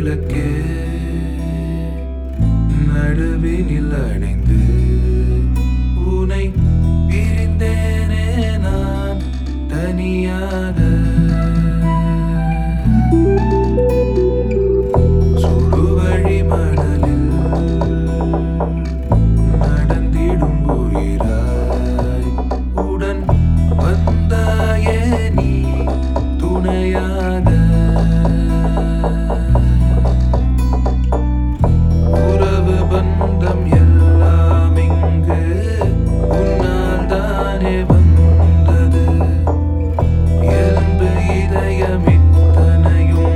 விளக்கே நடுவினில் அணைந்து உனை பிரிந்தேனே நான் தனியாக சுடுவழி மணலில் நடந்திடும் உயிராய் உடன் வந்தாயே நீ துணையாக உறவு பந்தம் எல்லாம் இங்கு உன்னால் தானே வந்தது எலும்பு இதயம் இத்தனையும்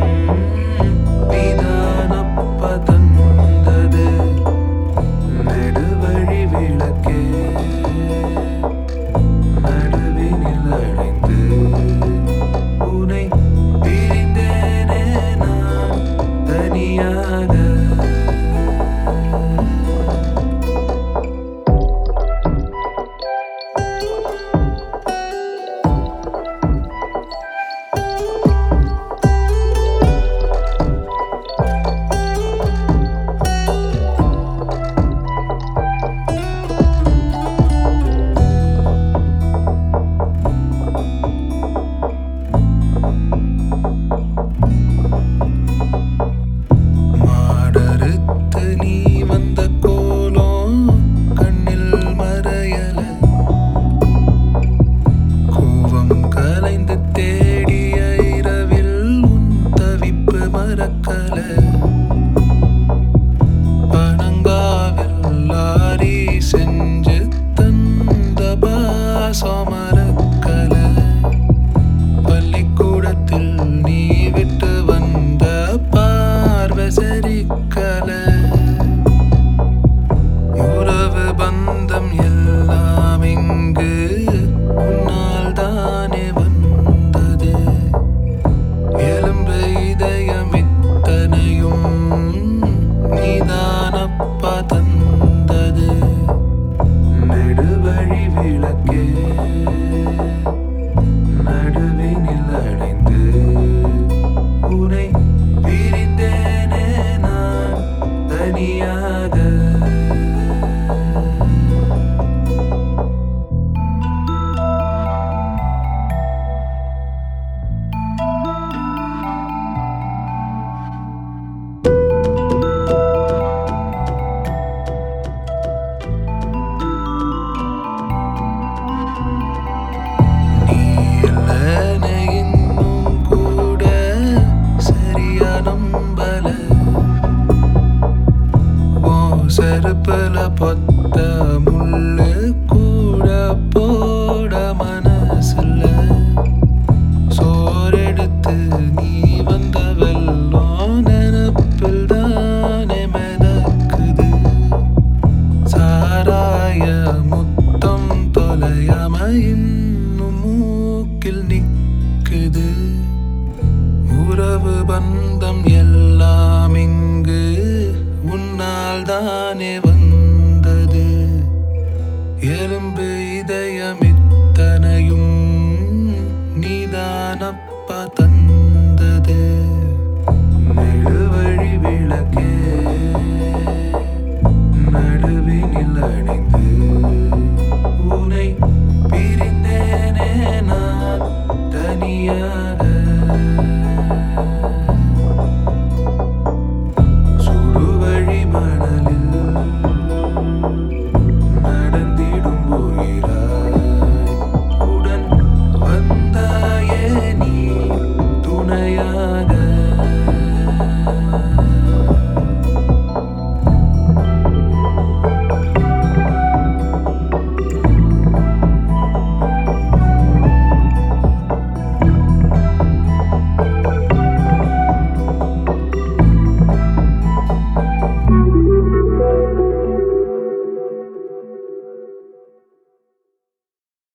நீதானப்ப தந்தது நெடுவழி விளக்கே நடுவினில் அடைந்து உனை பிரிந்தேனே நான் தனியாக மாடறுத்து நீ வந்த கோலம் கண்ணில் மறையல கோவம் கலைந்து தேடிய இரவில் உன் தவிப்பு மறக்கல பனங்காவில் லாரி செஞ்சு தந்த பாசம் மறக்கல பள்ளிக்கூடத்தில் நீ விட்டு வந்த பார்வை சரிக்கல உறவு பந்தம் எல்லாம் இங்கு உன்னால் தானே வந்தது எலும்பு இதயம் இத்தனையும் நீதானப்பா தந்தது நெடுவழி விளக்கே நடுவினில் அடைந்து உனை பிரிந்தேனே நான் தனியாக நீ இல்லைன்னு இன்னும் கூட சரியா நம்பல உன் செருப்புல பொத்த முள்ளு கூட போட மனசில்ல சோறெடுத்து நீ வந்த வெள்ளம் நினப்பில் தானே மிதக்குது சாராய முத்தம் தொலையாம இன்னும் மூக்கில் நிக்குது உறவு பந்தம் எல்லாம் இங்கு உன்னால் தானே வந்தது எலும்பு இதயம் இத்தனையும் நீதானப்பா தந்தது நெடுவழி விளக்கே நடுவினில் அடைந்து உனை பிரிந்தேனே நான் தனியாக